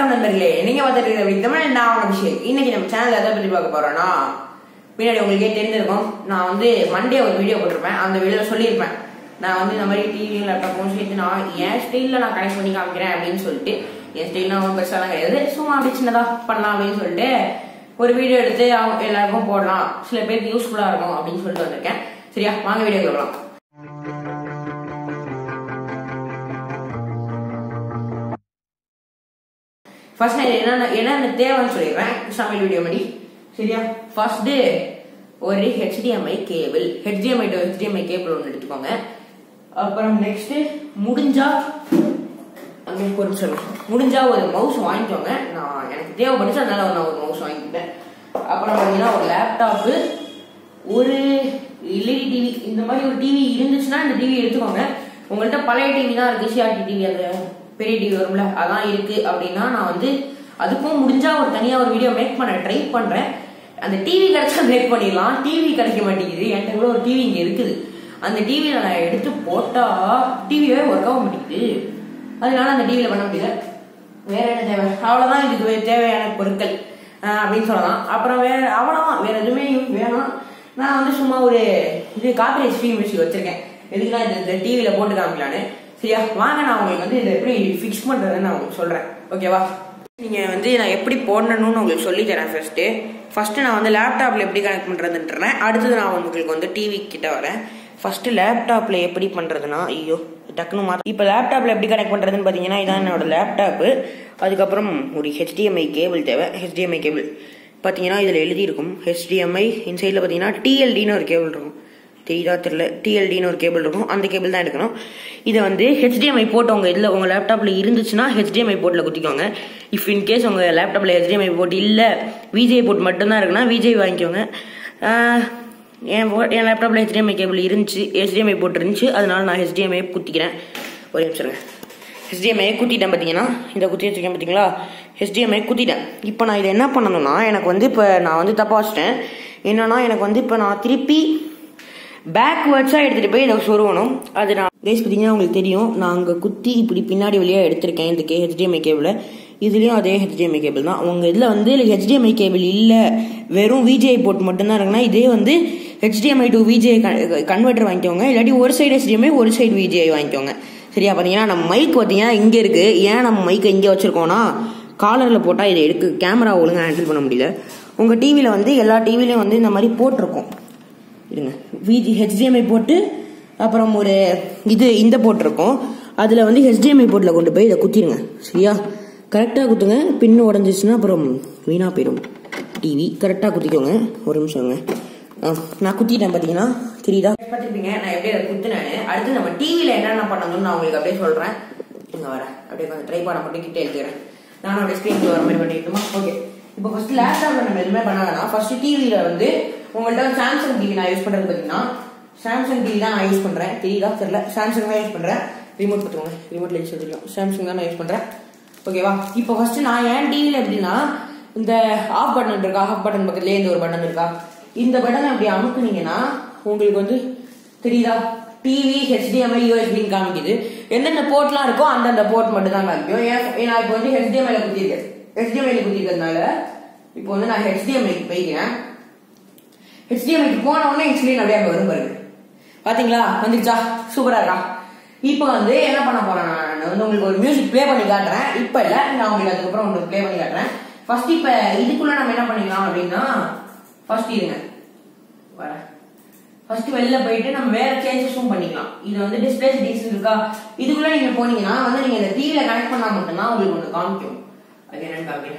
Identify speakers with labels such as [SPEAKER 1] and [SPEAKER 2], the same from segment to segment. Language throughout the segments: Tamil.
[SPEAKER 1] வணக்கம் நண்பர்களே நீங்க பார்த்துட்டு இருக்கிற தமிழ் நான் உங்க அபிஷேக் இன்னைக்கு நம்ம சேனல்ல எதை பத்தி பார்க்க போறோம்னா பின்னாடி உங்களுக்கே தெரிஞ்சிருக்கும் நான் வந்து மண்டே ஒரு வீடியோ போட்டிருப்பேன் அந்த வீடியோல சொல்லியிருப்பேன் நான் வந்து இந்த மாதிரி டிவி லேப்டாப்பும் சேர்த்து நான் என் ஸ்டைலில் நான் கனெக்ட் பண்ணி காமிக்கிறேன் அப்படின்னு சொல்லிட்டு என் ஸ்டைல்லாம் ஒன்றும் பெருசாலாம் கிடையாது சும்மா அப்படி சின்னதாக பண்ணலாம் அப்படின்னு சொல்லிட்டு ஒரு வீடியோ எடுத்து அவங்க எல்லாருக்கும் போடலாம் சில பேருக்கு யூஸ்ஃபுல்லாக இருக்கும் அப்படின்னு சொல்லிட்டு வந்திருக்கேன் சரியா வாங்க வீடியோ போகலாம் ஃபர்ஸ்ட் நான் என்ன என்னென்ன தேவைன்னு சொல்லிடுறேன் சமையல் வீடியோ மாதிரி சரியா ஃபர்ஸ்ட் ஒரு HDMI cable HDMI to HDMI cable ஒன்று எடுத்துக்கோங்க அப்புறம் நெக்ஸ்ட் முடிஞ்சா அங்கே ஒரு நிமிஷம் முடிஞ்சா ஒரு மவுஸ் வாங்கிக்கோங்க நான் எனக்கு தேவைப்பட்டுச்சு அதனால நான் ஒரு மவுஸ் வாங்கிக்கிட்டேன் அப்புறம் பார்த்தீங்கன்னா ஒரு லேப்டாப்பு ஒரு எல்இடி டிவி இந்த மாதிரி ஒரு டிவி இருந்துச்சுன்னா இந்த டிவி எடுத்துக்கோங்க உங்கள்கிட்ட பழைய டிவி தான் இருக்கு சிஆர்டி டிவி அந்த பெரிய டிவி வரும்ல அதான் இருக்கு அப்படின்னா நான் வந்து அதுக்கும் முடிஞ்சா ஒரு தனியாக ஒரு வீடியோ மேக் பண்ண ட்ரை பண்றேன் அந்த டிவி கிடைச்சா மேக் பண்ணிடலாம் டிவி கிடைக்க மாட்டேங்குது என்கிட்ட கூட ஒரு டிவி இங்கே இருக்குது அந்த டிவியில் நான் எடுத்து போட்டா டிவியே ஒர்க் ஆக மாட்டேங்குது அதனால அந்த டிவியில் பண்ண முடியல வேற என்ன தேவை அவ்வளோதான் இதுக்கு வே- தேவையான பொருட்கள் ஆஹ் அப்படின்னு சொல்லலாம் அப்புறம் வேற அவ்வளோதான் வேற எதுவுமே வேணாம் நான் வந்து சும்மா ஒரு இது காப்பிரைட் ஸ்ட்ரீம் வச்சு வச்சிருக்கேன் எதுக்குன்னா இந்த- இந்த டிவியில் போட்டு காமிக்கலான்னு சரியா வாங்க நான் உங்களுக்கு வந்து இதை எப்படி ஃபிக்ஸ் பண்ணுறதுன்னு நான் உங்களுக்கு சொல்கிறேன் ஓகேவா நீங்கள் வந்து நான் எப்படி போடணும்னு உங்களுக்கு சொல்லி தரேன் ஃபர்ஸ்ட்டு ஃபர்ஸ்ட்டு நான் வந்து லேப்டாப்பில் எப்படி கனெக்ட் பண்ணுறதுன்றேன் அடுத்தது நான் உங்களுக்கு வந்து டிவி கிட்ட வரேன் ஃபர்ஸ்ட் லேப்டாப்ல எப்படி பண்றதுன்னா ஐயோ டக்குனு மாத்த இப்போ லேப்டாப்ல எப்படி கனெக்ட் பண்றதுன்னு பார்த்தீங்கன்னா இதான் என்னோட லேப்டாப்பு அதுக்கப்புறம் ஒரு ஹெச்டிஎம்ஐ கேபிள் தேவை ஹெச்டிஎம்ஐ கேபிள் பார்த்தீங்கன்னா இதில் எழுதியிருக்கும் ஹெச்டிஎம்ஐ இன்சைடில் பார்த்தீங்கன்னா டிஎல்டின்னு ஒரு கேபிள் இருக்கும் தெரியுதா தெரியல டிஎல்டின்னு ஒரு கேபிள் இருக்கும் அந்த கேபிள் தான் எடுக்கணும் இதை வந்து ஹெச்டிஎம்ஐ போட்டு உங்கள் இதில் உங்கள் லேப்டாப்பில் இருந்துச்சுன்னா ஹெச்டிஎம்ஐ போர்ட்டில் குத்திக்கோங்க இஃப் இன் கேஸ் உங்கள் லேப்டாப்பில் ஹெச்டிஎம்ஐ போர்ட் இல்லை விஜே போர்ட் மட்டும்தான் இருக்குன்னா விஜே வாங்கிக்கோங்க ஆஹ், என் போ- என் லேப்டாப்பில் ஹெச்டிஎம்ஐ கேபிள் இருந்துச்சு ஹெச்டிஎம்ஐ போட்டு இருந்துச்சு அதனால நான் ஹெச்டிஎம்ஐ குத்திக்கிறேன் ஒரு நிமிஷம் இருங்க ஹெச்டிஎம்ஐ குத்திட்டேன் பார்த்தீங்கன்னா இந்த குத்தி வச்சிருக்கேன் பார்த்தீங்களா ஹெச்டிஎம்ஐ குத்திட்டேன் இப்போ நான் இதை என்ன பண்ணணும்னா எனக்கு வந்து இப்போ நான் வந்து தப்பா வச்சிட்டேன் என்னன்னா எனக்கு வந்து இப்போ நான் திருப்பி பேக்வேர்ட்ஸாக எடுத்துகிட்டு போய் இதை சொருவணும் அது நான் கேஸ் பார்த்தீங்கன்னா உங்களுக்கு தெரியும் நான் அங்கே குத்தி இப்படி பின்னாடி வழியாக எடுத்திருக்கேன் இந்த கே ஹெச்டிஎம்ஐ கேபிளை இதுலேயும் அதே ஹெச்டிஎம்ஐ கேபிள் தான் உங்கள் இதில் வந்து ஹெச்டிஎம்ஐ கேபிள் இல்லை வெறும் விஜிஐ போர்ட் மட்டும்தான் இருக்குன்னா இதே வந்து ஹெச்டிஎம்ஐ டு விஜிஐ கன்வெர்ட்டர் வாங்கிக்கோங்க இல்லாட்டி ஒரு சைடு ஹெச்டிஎம்ஐ ஒரு சைடு விஜிஐ வாங்கிக்கோங்க சரியா பார்த்தீங்கன்னா நம்ம மைக் பார்த்தீங்கன்னா இங்கே இருக்குது ஏன் நம்ம மைக்கை இங்கே வச்சுருக்கோம்னா காலரில் போட்டால் இதை எடுக்கு கேமரா ஒழுங்காக ஹேண்டில் பண்ண முடியல உங்கள் டிவியில் வந்து எல்லா டிவிலையும் வந்து இந்த மாதிரி போட்டிருக்கோம் இருங்க விஜி ஹெச்டிஎம்ஐ போட்டு அப்புறம் ஒரு இது இந்த போட்டிருக்கோம் அதில் வந்து ஹெச்டிஎம்ஐ போர்ட்டில் கொண்டு போய் இதை குத்திடுங்க சரியா கரெக்டாக குத்துங்க பின்னு உடஞ்சிச்சுன்னா அப்புறம் வீணாக போயிடும் டிவி கரெக்டாக குத்திக்கோங்க ஒரு நிமிஷங்க ஆ, நான் குத்திட்டேன் பார்த்தீங்கன்னா தெரியுதா பார்த்துருப்பீங்க நான் எப்படி அதை குத்துனேன் அடுத்து நம்ம டிவியில் என்னென்ன பண்ணணும்னு நான் உங்களுக்கு அப்படியே சொல்கிறேன் இங்கே வரேன் அப்படியே கொஞ்சம் ட்ரை பண்ண மட்டும் கிட்டே எடுத்துக்கிறேன் நானும் அப்படியே ஸ்க்ரீனுக்கு வர மாதிரி பண்ணிட்டுமா ஓகே இப்போ ஃபர்ஸ்ட் லேப்டாப்ல நம்ம எதுவுமே பண்ண வேணாம் ஃபர்ஸ்ட் டிவியில வந்து உங்கள்ட்ட சாம்சங் டிவி நான் யூஸ் பண்றது பார்த்தீங்கன்னா சாம்சங் டிவி தான் நான் யூஸ் பண்றேன் தெரியுதா தெரியல சாம்சங் தான் யூஸ் பண்றேன் ரிமோட் பார்த்துக்கோங்க ரிமோட்ல யூஸ் தெரியும் சாம்சங் தான் நான் யூஸ் பண்றேன் ஓகேவா இப்போ ஃபர்ஸ்ட் நான் ஏன் டிவியில எப்படின்னா இந்த ஆஃப் பட்டன் இருக்கா ஆஃப் பட்டன் பக்கத்துலேயே இந்த ஒரு பட்டன் இருக்கா இந்த பட்டனை அப்படி அமுக்குனீங்கன்னா உங்களுக்கு வந்து தெரியுதா டிவி ஹெச்டிஎம்ஐ யூஎஸ்பின்னு காமிக்குது எந்தெந்த போர்ட்லாம் இருக்கோ அந்தந்த போர்ட் மட்டும் தான் காமிக்கும் ஏன் நான் இப்போ வந்து ஹெச்டிஎம்ஐல குத்திருக்கேன் ஹெச்டிஎம்ஐல குத்திருக்கிறதுனால இப்போ வந்து நான் ஹெச்டிஎம்ஐக்கு போய்க்கிறேன் ஹெச்டிஎம்ஐக்கு போன உடனே என் ஸ்க்ரீன் அப்படியே அங்கே வரும் பாருங்க பாத்தீங்களா வந்துச்சா சூப்பரா இருக்கா இப்போ வந்து என்ன பண்ண போறேன் நான் வந்து உங்களுக்கு ஒரு மியூசிக் ப்ளே பண்ணி காட்டுறேன் இப்போ இல்ல நான் உங்களுக்கு அதுக்கப்புறம் உங்களுக்கு ப்ளே பண்ணி காட்டுறேன் ஃபர்ஸ்ட் இப்போ இதுக்குள்ள நம்ம என்ன பண்ணிக்கலாம் அப்படின்னா ஃபர்ஸ்ட் இருங்க வரேன் ஃபர்ஸ்ட் வெளில போயிட்டு நம்ம வேற சேஞ்சஸும் பண்ணிக்கலாம் இது வந்து டிஸ்பிளே செட்டிங்ஸ் இருக்கா இதுக்குள்ள நீங்க போனீங்கன்னா வந்து நீங்க இந்த டிவில கனெக்ட் பண்ணா மட்டும்தான் உங்களுக்கு ஒன்று காமிக்கும் அது என்னன்னு காமிக்கிறேன்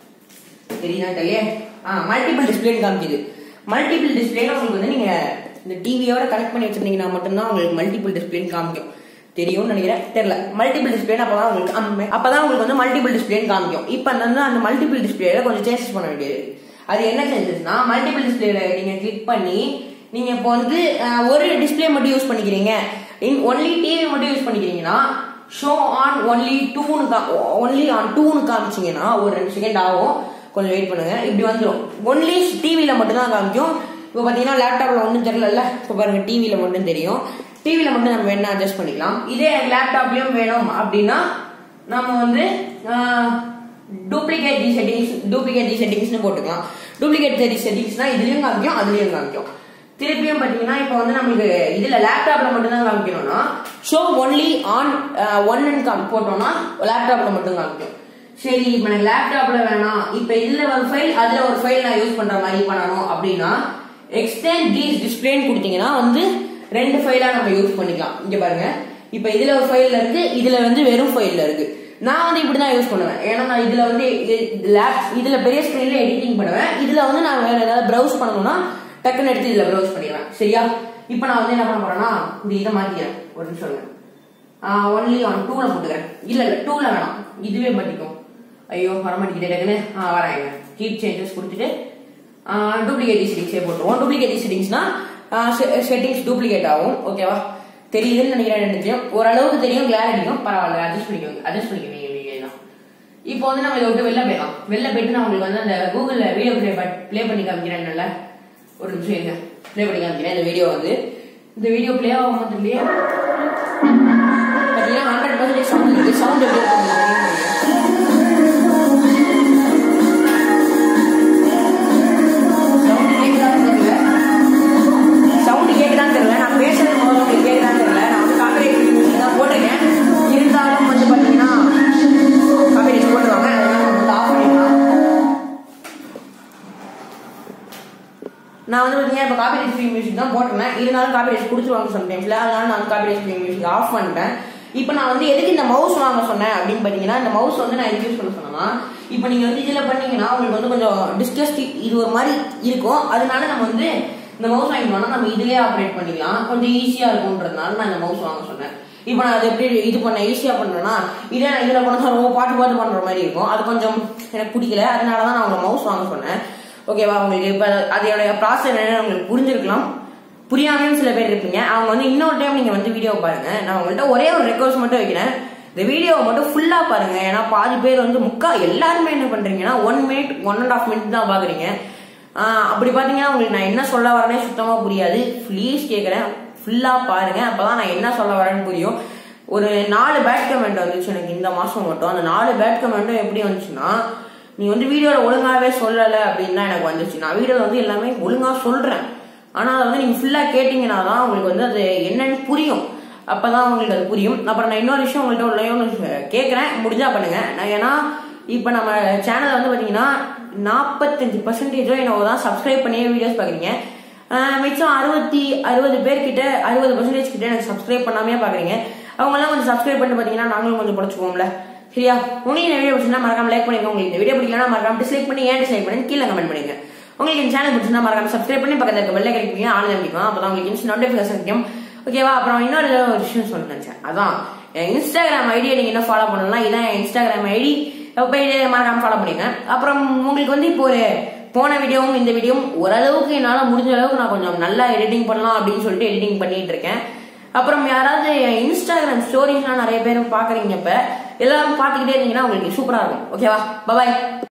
[SPEAKER 1] தெரியுதா தெரியல ஆ மல்டிபிள் டிஸ்பிளேன்னு காமிக்குது மல்டிபிள் டிஸ்பிளேல உங்களுக்கு வந்து நீங்க இந்த டிவியோட கனெக்ட் பண்ணி வச்சிருந்தீங்கன்னா மட்டும்தான் உங்களுக்கு மல்டிபிள் டிஸ்பிளேன்னு காமிக்கும் தெரியும்னு நினைக்கிறேன் தெரியல மல்டிபிள் டிஸ்பிளே அப்பதான் உங்களுக்கு அந்த- அப்பதான் உங்களுக்கு வந்து மல்டிபிள் டிஸ்பிளேன்னு காமிக்கும் இப்போ அந்த வந்து அந்த மல்டிபிள் டிஸ்பிளேல கொஞ்சம் சேஞ்சஸ் பண்ண வேண்டியது இருக்கு. அது என்ன சேஞ்சஸ்னா மல்டிபிள் டிஸ்பிளேல நீங்க கிளிக் பண்ணி நீங்க இப்போ வந்து அஹ், ஒரு டிஸ்பிளே மட்டும் யூஸ் பண்ணிக்கிறீங்க இன் ஒன்லி டிவி மட்டும் யூஸ் பண்ணிக்கிறீங்கன்னா ஷோ ஆன் ஒன்லி டூன்னு ஒன்லி ஆன் டூன்னு காமிச்சீங்கன்னா ஒரு ரெண்டு செகண்ட் ஆகும் கொஞ்சம் வெயிட் பண்ணுங்க இப்படி வந்துடும் ஒன்லி டிவியில மட்டும் தான் காமிக்கும் இப்போ பார்த்தீங்கன்னா லேப்டாப்ல ஒன்றும் தெரியல இப்போ பாருங்க டிவியில மட்டும் தெரியும் டிவியில மட்டும் நம்ம வேணா அட்ஜஸ்ட் பண்ணிக்கலாம் இதே லேப்டாப்லயும் வேணும் அப்படின்னா நம்ம வந்து duplicate the settings duplicate the செட்டிங்ஸ்னு போட்டுக்கலாம் டூப்ளிகேட் தி செட்டிங்ஸ்னா இதுலயும் காமிக்கும் அதுலயும் காமிக்கும் திருப்பியும் பாத்தீங்கன்னா இப்போ வந்து நம்மளுக்கு இதுல லேப்டாப்ல மட்டும் தான் காமிக்கணும்னா show only on one and come போட்டோம்னா லேப்டாப்ல மட்டும் காமிக்கும் சரி இப்போ எனக்கு லேப்டாப்ல வேணாம் இப்போ இதுல ஒரு ஃபைல் அதுல ஒரு ஃபைல் நான் யூஸ் பண்ற மாதிரி பண்ணணும் அப்படின்னா எக்ஸ்டெண்ட் தீஸ் டிஸ்பிளேன்னு கொடுத்தீங்கன்னா வந்து ரெண்டு ஃபைலா நம்ம யூஸ் பண்ணிக்கலாம் இங்க பாருங்க இப்போ இதுல ஒரு ஃபைல்ல இருக்கு இதுல வந்து வெறும் ஃபைல்ல இருக்கு நான் வந்து இப்படி தான் யூஸ் பண்ணுவேன் ஏன்னா நான் இதுல வந்து லேப் இதுல பெரிய ஸ்கிரீன்ல எடிட்டிங் பண்ணுவேன் இதுல வந்து நான் வேற ஏதாவது ப்ரௌஸ் பண்ணணும்னா டக்குன்னு எடுத்து இதுல ப்ரௌஸ் பண்ணிடுவேன் சரியா இப்போ நான் வந்து என்ன பண்ண போறேன்னா இந்த இதை மாத்திக்கிறேன் ஒரு நிமிஷம் இருங்க. ஒன்லி ஆன் டூல போட்டுக்கிறேன் இல்ல இல்ல டூல வேணாம் இதுவே மாட்டிக்கும் ஐயோ வர மாட்டேங்குது டக்குன்னு ஆ வரேன் கீப் சேஞ்சஸ் கொடுத்துட்டு டூப்ளிகேட் செட்டிங்ஸே போட்டுருவோம் டூப்ளிகேட் செட்டிங்ஸ்னா செட்டிங்ஸ் டூப்ளிகேட் ஆகும் ஓகேவா தெரியுதுன்னு நினைக்கிறேன் எனக்கு தெரியும் ஓரளவுக்கு தெரியும் கிளாரிட்டியும் பரவாயில்ல அட்ஜஸ்ட் பண்ணிக்கோங்க அட்ஜஸ்ட் பண்ணிக்கோங்க நீங்க தான் இப்போ வந்து நம்ம இதை விட்டு வெளில போயிடலாம் வெளில போயிட்டு நான் உங்களுக்கு வந்து அந்த கூகுள்ல வீடியோ ப்ளே ப்ளே பண்ணி காமிக்கிறேன்ல ஒரு நிமிஷம் இருங்க ப்ளே பண்ணி காமிக்கிறேன் இந்த வீடியோ வந்து இந்த வீடியோ ப்ளே ஆகும் இல்லையா பார்த்தீங்கன்னா ஹண்ட்ரட் பர்சன்டேஜ் சவுண்ட் இருக்கு சவுண்ட் எப்படி இருக்கு உங்களுக்கு தெரியும் சவுண்ட் கேட்குதான்னு தெரியல சவுண்ட் கேட்குதான்னு தெரியல நான் பேசுறது முதல்ல உங்களுக்கு கேட்குதான்னு தெரியல நான் வந்து காப்பிரைட் மியூசிக் தான் போட்டிருக்கேன் இருந்தாலும் வந்து பார்த்தீங்கன்னா காப்பிரைட் போட்டுருவாங்க அதனால நம்ம வந்து ஆஃப் பண்ணிக்கலாம் நான் வந்து பார்த்தீங்கன்னா இப்போ காப்பிரைட் ஃப்ரீ மியூசிக் தான் போட்டிருந்தேன் இருந்தாலும் காப்பிரைட் கொடுத்துருவாங்க சம்டைம்ஸ்ல அதனால நான் காப்பிரைட் ஃப்ரீ மியூசிக் ஆஃப் பண்ணிட்டேன் இப்போ நான் வந்து எதுக்கு இந்த மவுஸ் வாங்க சொன்னேன் அப்படின்னு பார்த்தீங்கன்னா இந்த மவுஸ் வந்து நான் எதுக்கு யூஸ் பண்ண சொன்னேன்னா இப்போ நீங்கள் வந்து இதில் பண்ணீங்கன்னா உங்களுக்கு வந்து கொஞ்சம் டிஸ்கஸ்ட் இது ஒரு மாதிரி இருக்கும் அதனால நம்ம வந்து இந்த மவுஸ் வாங்கிட்டோம்னா நம்ம இதுலயே ஆப்ரேட் பண்ணிக்கலாம் கொஞ்சம் ஈஸியாக இருக்கும்ன்றதுனால நான் இந்த மவுஸ் வாங்க சொன்னேன் இப்போ நான் அது எப்படி இது பண்ண ஈஸியாக பண்ணுறேன்னா இதே நான் இதில் பண்ண ரொம்ப பார்த்து பார்த்து பண்ணுற மாதிரி இருக்கும் அது கொஞ்சம் எனக்கு பிடிக்கல அதனால தான் நான் உங்களை மவுஸ் வாங்க சொன்னேன் ஓகேவா உங்களுக்கு இப்போ அதோடைய ப்ராசஸ் என்னன்னு உங்களுக்கு புரிஞ்சிருக்கலாம் புரியாமையும் சில பேர் இருப்பீங்க அவங்க வந்து இன்னொரு டைம் நீங்க வந்து வீடியோ பாருங்க நான் உங்கள்கிட்ட ஒரே ஒரு ரெக்வஸ்ட் மட்டும் வைக்கிறேன் இந்த வீடியோவை மட்டும் ஃபுல்லா பாருங்க ஏன்னா பாதி பேர் வந்து முக்கா எல்லாருமே என்ன பண்றீங்கன்னா one minute one and half minute தான் பாக்குறீங்க ஆஹ் அப்படி பாத்தீங்கன்னா உங்களுக்கு நான் என்ன சொல்ல வரேனே சுத்தமா புரியாது ப்ளீஸ் கேட்கறேன் ஃபுல்லா பாருங்க அப்பதான் நான் என்ன சொல்ல வரேன்னு புரியும் ஒரு நாலு பேட் கமெண்ட் வந்துச்சு எனக்கு இந்த மாசம் மட்டும் அந்த நாலு பேட் கமெண்ட்டும் எப்படி வந்துச்சுன்னா நீ வந்து வீடியோல ஒழுங்காவே சொல்லல அப்படின்னு தான் எனக்கு வந்துச்சு நான் வீடியோல வந்து எல்லாமே ஒழுங்கா சொல்றேன் ஆனா அதை வந்து நீங்க ஃபுல்லா கேட்டீங்கன்னா தான் உங்களுக்கு வந்து அது என்னன்னு புரியும் அப்பதான் உங்களுக்கு அது புரியும் அப்புறம் நான் இன்னொரு விஷயம் உங்கள்கிட்ட உள்ள கேட்கறேன் முடிஞ்சா பண்ணுங்க நான் ஏன்னா இப்ப நம்ம சேனல் வந்து பாத்தீங்கன்னா நாற்பத்தஞ்சு பர்சன்டேஜோ என்னவோ தான் சப்ஸ்கிரைப் பண்ணியே வீடியோஸ் பாக்குறீங்க ஆஹ் மிச்சம் அறுபத்தி அறுபது பேர் கிட்ட அறுபது பர்சன்டேஜ் கிட்ட எனக்கு சப்ஸ்கிரைப் பண்ணாமே பாக்குறீங்க அவங்க எல்லாம் கொஞ்சம் சப்ஸ்கிரைப் பண்ணிட்டு பாத்தீங்கன்னா நாங்களும் கொஞ்சம் பொழைச்சுக்குவோம்ல சரியா உங்களுக்கு இந்த வீடியோ பிடிச்சிருந்தா மறக்காம லைக் பண்ணிக்கோங்க உங்களுக்கு இந்த வீடியோ பிடிக்கலனா மறக்காம டிஸ்லைக் பண்ணி ஏன் டிஸ்லைக் பண்ணி கீழே கமெண்ட் பண்ணுங்க உங்களுக்கு இந்த சேனல் பிடிச்சிருந்தா மறக்காம சப்ஸ்கிரைப் பண்ணி பக்கத்துல இருக்க பெல்ல கிடைப்பீங்க ஆள் நம்பிக்கும் அப்பதான் உங்களுக்கு இன்ஸ்ட் நோட்டிபிகேஷன் கிடைக்கும் ஓகேவா அப்புறம் இன்னொரு ஒரு விஷயம் சொல்ல நினைச்சேன் அதான் என் இன்ஸ்டாகிராம் ஐடியை நீங்க என்ன ஃபாலோ பண்ணலாம் இதான் என் இன்ஸ்டாகிராம் ஐடி போய் மறக்காம ஃபாலோ பண்ணிங்க அப்புறம் உங்களுக்கு வந்து இப்போ ஒரு போன வீடியோவும் இந்த வீடியோவும் ஓரளவுக்கு என்னால முடிஞ்ச அளவுக்கு நான் கொஞ்சம் நல்லா எடிட்டிங் பண்ணலாம் அப்படின்னு சொல்லிட்டு எடிட்டிங் பண்ணிட்டு இருக்கேன் அப்புறம் யாராவது என் இன்ஸ்டாகிராம் ஸ்டோரிஸ்லாம் நிறைய பேர் பாக்குறீங்க இப்ப எல்லாரும் பாத்துக்கிட்டே இருந்தீங்கன்னா உங்களுக்கு சூப்பரா இருக்கும் ஓகேவா பாய்